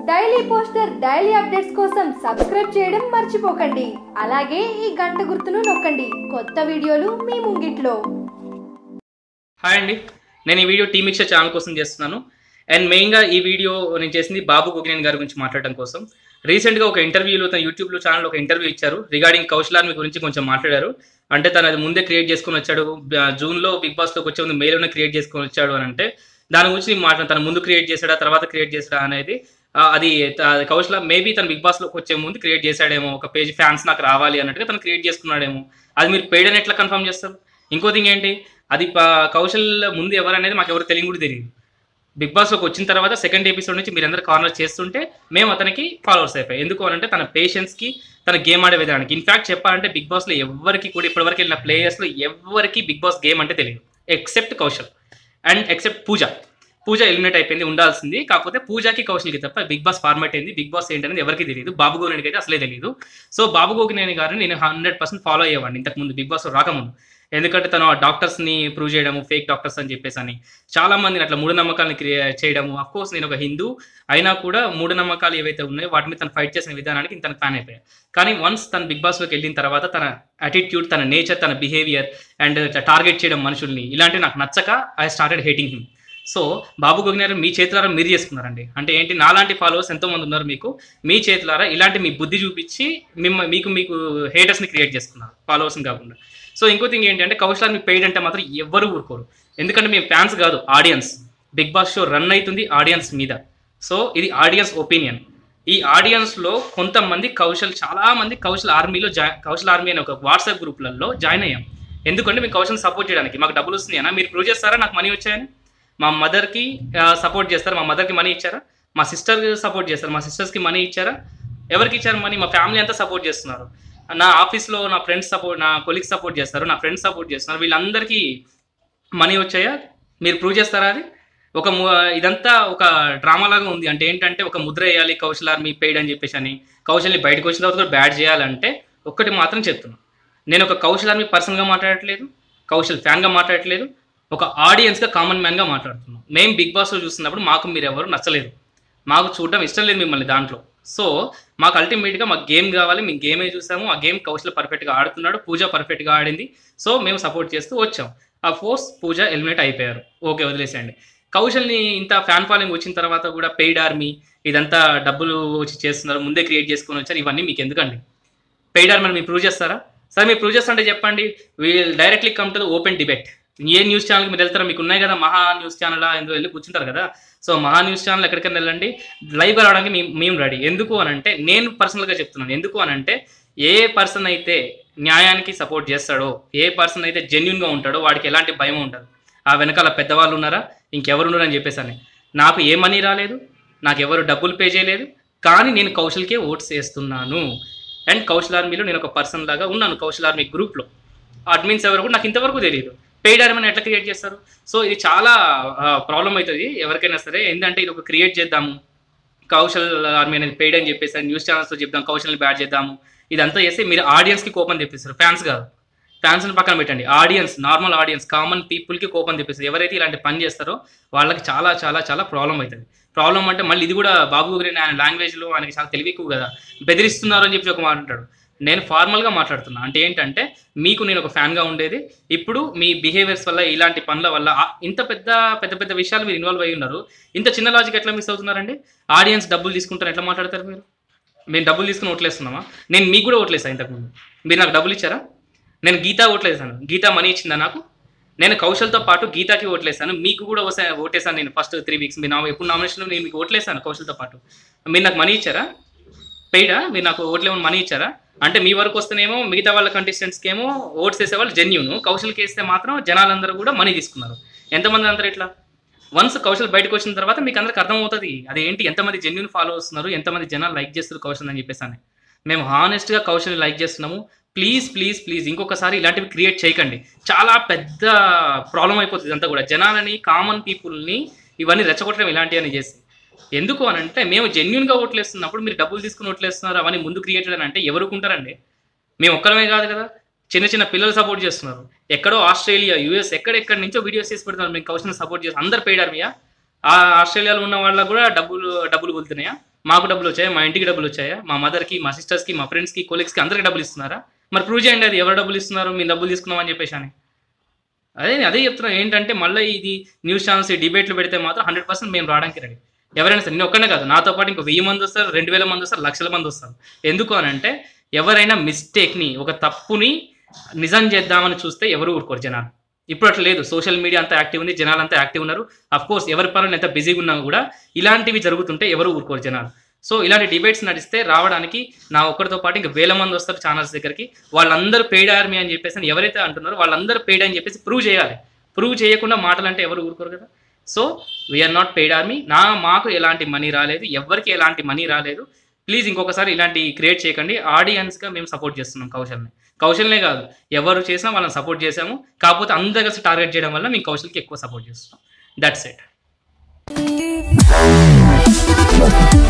daily poster daily updates కోసం subscribe చేయడం మర్చిపోకండి అలాగే ఈ గంట గుర్తును నొక్కండి కొత్త వీడియోలు మీ ముంగిట్లో హాయ్ అండి నేను ఈ వీడియో టీ మిక్చర్ ఛానల్ కోసం చేస్తున్నాను అండ్ మెయిన్గా ఈ వీడియో నేను చేసింది బాబు గుగ్నేన్ గారి గురించి మాట్లాడడం కోసం రీసెంట్గా ఒక ఇంటర్వ్యూలో తన యూట్యూబ్లో ఛానల్ ఒక ఇంటర్వ్యూ ఇచ్చారు రిగార్డింగ్ కౌశలార్మి గురించి కొంచెం మాట్లాడారు అంటే తను అది ముందే క్రియేట్ చేసుకొని వచ్చాడు బ- జూన్లో బిగ్ బాస్లోకి వచ్చే ముందు మేలోనే క్రియేట్ చేసుకొని వచ్చాడు అని అంటే దాని గురించి నేను మాట్లాడు తను ముందు క్రియేట్ చేశాడా తర్వాత క్రియేట్ చేశాడా అనేది ఆ, అది త- అది కౌశల మేబీ తను బిగ్ బాస్లోకి వచ్చే ముందు క్రియేట్ చేశాడేమో ఒక పేజ్ ఫ్యాన్స్ నాకు రావాలి అన్నట్టుగా తను క్రియేట్ చేసుకున్నాడేమో అది మీరు పెయిడ్ అని ఎట్లా కన్ఫర్మ్ చేస్తారు ఇంకో థింగ్ ఏంటి అది ప- కౌశల్ ముందు ఎవరు అనేది మాకు ఎవరు తెలియని కూడా తెలియదు బిగ్ బాస్లోకి వచ్చిన తర్వాత సెకండ్ ఎపిసోడ్ నుంచి మీరందరూ కార్నర్ చేస్తుంటే మేము అతనికి ఫాలోవర్స్ అయిపోయాయి ఎందుకు అని అంటే తన పేషెన్స్కి తన గేమ్ ఆడే విధానానికి ఇన్ఫాక్ట్ చెప్పాలంటే బిగ్ బాస్లో ఎవరికి కూడా ఇప్పటివరకు వెళ్ళిన ప్లేయర్స్లో ఎవరికి బిగ్ బాస్ గేమ్ అంటే తెలియదు except Kaushal and except Pooja Pooja eliminate అయిపోయింది ఉండాల్సింది కాకపోతే పూజకి కౌశల్కి తప్ప బిగ్ బాస్ ఫార్మాట్ ఏంది బిగ్ బాస్ ఏంటనేది ఎవరికి తెలియదు బాబు గోగినేనికి అయితే అసలే తెలియదు సో బాబు గోగినేని గారిని నేను హండ్రెడ్ పర్సెంట్ ఫాలో అయ్యేవాడిని ఇంతకు ముందు బిగ్ బాస్ రాకముందు ఎందుకంటే తను ఆ డాక్టర్స్ని ప్రూవ్ చేయడము ఫేక్ డాక్టర్స్ అని చెప్పేసి అని చాలా మందిని అట్లా మూఢనమ్మకాలను క్రియే చేయడము అఫ్ కోర్స్ నేను ఒక హిందూ అయినా కూడా మూఢనమ్మకాలు ఏవైతే ఉన్నాయో వాటి మీద తను ఫైట్ చేసిన విధానానికి తన ఫ్యాన్ అయిపోయాయి కానీ వన్స్ తన బిగ్ బాస్లోకి వెళ్ళిన తర్వాత తన అటిట్యూడ్ తన నేచర్ తన బిహేవియర్ అండ్ టార్గెట్ చేయడం మనుషుల్ని ఇలాంటివి నాకు నచ్చక I started hating him so Babu గోగినారు మీ చేతులారా మీరు చేసుకున్నారండి అంటే ఏంటి నాలాంటి ఫాలోవర్స్ ఎంతో మంది ఉన్నారు మీకు మీ చేతులారా ఇలాంటి మీ బుద్ధి చూపించి మిమ్మ మీకు మీకు haters ని క్రియేట్ చేసుకున్నారు ఫాలోవర్స్ని కాకుండా సో ఇంకో థింగ్ ఏంటంటే కౌశలాన్ని మీ పెయిడ్ అంటే మాత్రం ఎవ్వరు ఊరుకోరు ఎందుకంటే మేము ఫ్యాన్స్ కాదు audience Bigg Boss show run అవుతుంది ఆడియన్స్ మీద సో ఇది ఆడియన్స్ ఒపీనియన్ ఈ ఆడియన్స్లో కొంతమంది కౌశల్ చాలా మంది కౌశల్ ఆర్మీలో జా కౌశల్ ఆర్మీ అనే ఒక వాట్సాప్ గ్రూప్లలో జాయిన్ అయ్యాం ఎందుకంటే మేము కౌశల్ సపోర్ట్ చేయడానికి మాకు డబ్బులు వస్తున్నాయనా మీరు ప్రూవ్ చేస్తారా నాకు మనీ వచ్చాయని మా మదర్కి సపోర్ట్ చేస్తారు మా మదర్కి మనీ ఇచ్చారా మా సిస్టర్ సపోర్ట్ చేస్తారు మా సిస్టర్స్కి మనీ ఇచ్చారా ఎవరికి ఇచ్చారు మనీ మా ఫ్యామిలీ అంతా సపోర్ట్ చేస్తున్నారు నా ఆఫీస్లో నా ఫ్రెండ్స్ సపోర్ట్ నా కొలీగ్స్ సపోర్ట్ చేస్తారు నా ఫ్రెండ్స్ సపోర్ట్ చేస్తున్నారు వీళ్ళందరికీ మనీ వచ్చాయా మీరు ప్రూవ్ చేస్తారా అది ఒక ము- ఇదంతా ఒక డ్రామా లాగా ఉంది అంటే ఏంటంటే ఒక ముద్ర వేయాలి కౌశల్ ఆర్మీ పెయిడ్ అని చెప్పేసి అని కౌశల్ని బయటకు వచ్చిన తర్వాత కూడా బ్యాడ్ చేయాలంటే ఒక్కటి మాత్రం చెప్తున్నాను నేను ఒక కౌశల్ ఆర్మీ పర్సన్గా మాట్లాడట్లేదు కౌశల్ ఫ్యాన్గా మాట్లాడట్లేదు ఒక ఆడియన్స్గా కామన్ మ్యాన్గా మాట్లాడుతున్నాం మేము బిగ్ బాస్లో చూస్తున్నప్పుడు మాకు మీరు ఎవరు నచ్చలేదు మాకు చూడడం ఇష్టం లేదు మిమ్మల్ని దాంట్లో సో మాకు అల్టిమేట్గా మాకు గేమ్ కావాలి మేము గేమే చూసాము ఆ గేమ్ కౌశల్ పర్ఫెక్ట్గా ఆడుతున్నాడు పూజ పర్ఫెక్ట్గా ఆడింది సో మేము సపోర్ట్ చేస్తూ వచ్చాం ఆ ఫోర్స్ పూజ ఎలిమినేట్ అయిపోయారు ఓకే వదిలేసేయండి కౌశల్ని ఇంత ఫ్యాన్ ఫాలోయింగ్ వచ్చిన తర్వాత కూడా పెయిడ్ ఆర్మీ ఇదంతా డబ్బులు వచ్చి చేస్తున్నారు ముందే క్రియేట్ చేసుకొని వచ్చారు ఇవన్నీ మీకు ఎందుకండి పెయిడ్ ఆర్మీ మీరు ప్రూవ్ చేస్తారా సరే మీరు ప్రూవ్ చేస్తుంటే చెప్పండి we'll directly come to the open debate a news ఛానల్కి మీరు వెళ్తారా మీకు ఉన్నాయి కదా మహా న్యూస్ ఛానల్ ఎందుకు వెళ్ళి కూర్చుంటారు కదా సో మహా న్యూస్ ఛానల్ ఎక్కడికైనా వెళ్ళండి లైవ్ రావడానికి మేము మేము రెడీ ఎందుకు అని అంటే నేను పర్సనల్గా చెప్తున్నాను ఎందుకు అని అంటే ఏ పర్సన్ అయితే న్యాయానికి సపోర్ట్ చేస్తాడో ఏ పర్సన్ అయితే జెన్యున్గా ఉంటాడో వాడికి ఎలాంటి భయం ఉండదు ఆ వెనకాల పెద్దవాళ్ళు ఉన్నారా ఇంకెవరు ఉన్నారని అని చెప్పేసి నాకు ఏ మనీ రాలేదు నాకు ఎవరు డబ్బులు పే చేయలేదు కానీ నేను కౌశల్కే ఓట్స్ వేస్తున్నాను అండ్ కౌశల్ ఆర్మీలో నేను ఒక పర్సన్ లాగా ఉన్నాను కౌశల్ ఆర్మీ గ్రూప్లో అడ్మిన్స్ ఎవరు కూడా నాకు ఇంతవరకు తెలియదు పెయిడ్ ఆర్మీని ఎట్లా క్రియేట్ చేస్తారు సో ఇది చాలా ప్రాబ్లం అవుతుంది ఎవరికైనా సరే ఏంటంటే ఇది ఒక క్రియేట్ చేద్దాము కౌశల్ ఆర్మీ అనేది పెయిడ్ అని చెప్పేసి న్యూస్ ఛానల్స్తో చెప్దాం కౌశల్ని బ్యాడ్ చేద్దాము ఇదంతా చేస్తే మీరు ఆడియన్స్కి కోపం తెప్పిస్తారు ఫ్యాన్స్ కాదు ఫ్యాన్స్ని పక్కన పెట్టండి ఆడియన్స్ నార్మల్ ఆడియన్స్ కామన్ పీపుల్కి కోపం తెప్పిస్తారు ఎవరైతే ఇలాంటి పని చేస్తారో వాళ్ళకి చాలా చాలా చాలా ప్రాబ్లం అవుతుంది ప్రాబ్లం అంటే మళ్ళీ ఇది కూడా బాబు గురి ఆయన లాంగ్వేజ్లో ఆయనకి చాలా తెలివి ఎక్కువ కదా బెదిరిస్తున్నారు అని చెప్పి ఒక మాట అంటాడు నేను ఫార్మల్గా మాట్లాడుతున్నా అంటే ఏంటంటే మీకు నేను ఒక ఫ్యాన్గా ఉండేది ఇప్పుడు మీ బిహేవియర్స్ వల్ల ఇలాంటి పనుల వల్ల ఆ- ఇంత పెద్ద పెద్ద పెద్ద విషయాలు మీరు ఇన్వాల్వ్ అయ్యి ఉన్నారు ఇంత చిన్న లాజిక్ ఎట్లా మిస్ అవుతున్నారండి ఆడియన్స్ డబ్బులు తీసుకుంటారు ఎట్లా మాట్లాడతారు మీరు మేము డబ్బులు తీసుకుని ఓట్లేస్తున్నామా నేను మీకు కూడా ఓట్లేసాను ఇంతకుముందు మీరు నాకు డబ్బులు ఇచ్చారా నేను గీతా ఓట్లేసాను గీతా మనీ ఇచ్చిందా నాకు నేను కౌశల్తో పాటు గీతాకి ఓట్లేసాను మీకు కూడా ఓసా- ఓటేసాను నేను ఫస్ట్ త్రీ వీక్స్ మీరు నా ఎప్పుడు నామినేషన్లో నేను మీకు ఓట్లేసాను కౌశల్తో పాటు మీరు నాకు మనీ ఇచ్చారా పెయిడా మీరు నాకు ఓట్లేమో మనీ ఇచ్చారా అంటే మీ వరకు వస్తేనేమో మిగతా వాళ్ళ కంటెస్టెంట్స్కి ఏమో ఓట్స్ వేసేవాళ్ళు జెన్యున్ కౌశల్కి వేస్తే మాత్రం జనాలందరూ కూడా మనీ తీసుకున్నారు ఎంతమంది అందరూ ఇట్లా వన్స్ కౌశల్ బయటకు వచ్చిన తర్వాత మీకు అందరికి అర్థమవుతుంది అదేంటి ఎంతమంది జెన్యున్ ఫాలో వస్తున్నారు ఎంతమంది జనాలు లైక్ చేస్తారు కౌశల్ అని చెప్పేసి అని మేము హానెస్ట్గా కౌశల్ని లైక్ చేస్తున్నాము ప్లీజ్ ప్లీజ్ ప్లీజ్ ఇంకొకసారి ఇలాంటివి క్రియేట్ చేయకండి చాలా పెద్ద ప్రాబ్లం అయిపోతుంది ఇదంతా కూడా జనాలని కామన్ పీపుల్ని ఇవన్నీ రెచ్చగొట్టడం ఇలాంటివి అని చేసి ఎందుకు అని అంటే మేము జెన్యున్గా ఓట్లేస్తున్నప్పుడు మీరు డబ్బులు తీసుకుని ఓట్లేస్తున్నారు అవన్నీ ముందు క్రియేట్ అని అంటే ఎవరుకుంటారండి మేము ఒక్కరమే కాదు కదా చిన్న చిన్న పిల్లలు సపోర్ట్ చేస్తున్నారు ఎక్కడో ఆస్ట్రేలియా యూఎస్ ఎక్కడెక్కడి నుంచో వీడియోస్ చేసి పెడుతున్నారు మేము కౌశల్ సపోర్ట్ చేసి అందరు పెయిడ్ ఆర్మీయా ఆ ఆస్ట్రేలియాలో ఉన్న వాళ్ళకు కూడా డబ్బులు డబ్బులు వెళ్తున్నాయా మాకు డబ్బులు వచ్చాయా మా ఇంటికి డబ్బులు వచ్చాయా మా మదర్కి మా సిస్టర్స్కి మా ఫ్రెండ్స్కి కొలీగ్స్కి అందరికి డబ్బులు ఇస్తున్నారా మరి ప్రూవ్ చేయండి అది ఎవరు డబ్బులు ఇస్తున్నారు మేము డబ్బులు తీసుకున్నామని చెప్పేసి అని అదే అదే చెప్తున్నా ఏంటంటే మళ్ళీ ఇది న్యూస్ ఛానల్స్ డిబేట్లు పెడితే మాత్రం హండ్రెడ్ పర్సెంట్ మేము రావడానికి రెడీ ఎవరైనా సరే నేను ఒక్కనే కాదు నాతో పాటు ఇంకో వెయ్యి మంది వస్తారు రెండు వేల మంది వస్తారు లక్షల మంది వస్తారు ఎందుకు అని అంటే ఎవరైనా మిస్టేక్ని ఒక తప్పుని నిజం చేద్దామని చూస్తే ఎవరు ఊరుకోరు జనాలు ఇప్పుడు అట్లా లేదు సోషల్ మీడియా అంతా యాక్టివ్ ఉంది జనాలు అంతా యాక్టివ్ ఉన్నారు అఫ్ కోర్స్ ఎవరి పనులు ఎంత బిజీగా ఉన్నా కూడా ఇలాంటివి జరుగుతుంటే ఎవరు ఊరుకోరు జనాలు సో ఇలాంటి డిబేట్స్ నడిస్తే రావడానికి నా ఒక్కరితో పాటు ఇంకా వేల మంది వస్తారు ఛానల్స్ దగ్గరికి వాళ్ళందరూ పెయిడ్ ఆర్మీ అని చెప్పేసి అని ఎవరైతే అంటున్నారో వాళ్ళందరూ పెయిడ్ అని చెప్పేసి ప్రూవ్ చేయాలి ప్రూవ్ చేయకుండా మాటలు అంటే ఎవరు ఊరుకోరు కదా so we are not paid army నా మాకు ఎలాంటి మనీ రాలేదు ఎవరికి ఎలాంటి మనీ రాలేదు ప్లీజ్ ఇంకొకసారి ఇలాంటి క్రియేట్ చేయకండి ఆడియన్స్గా మేము సపోర్ట్ చేస్తున్నాం కౌశల్ని కౌశల్నే కాదు ఎవరు చేసినా వాళ్ళని సపోర్ట్ చేసాము కాకపోతే అందరు కలిసి టార్గెట్ చేయడం వల్ల మేము కౌశల్కి ఎక్కువ సపోర్ట్ చేస్తున్నాం దట్స్ ఇట్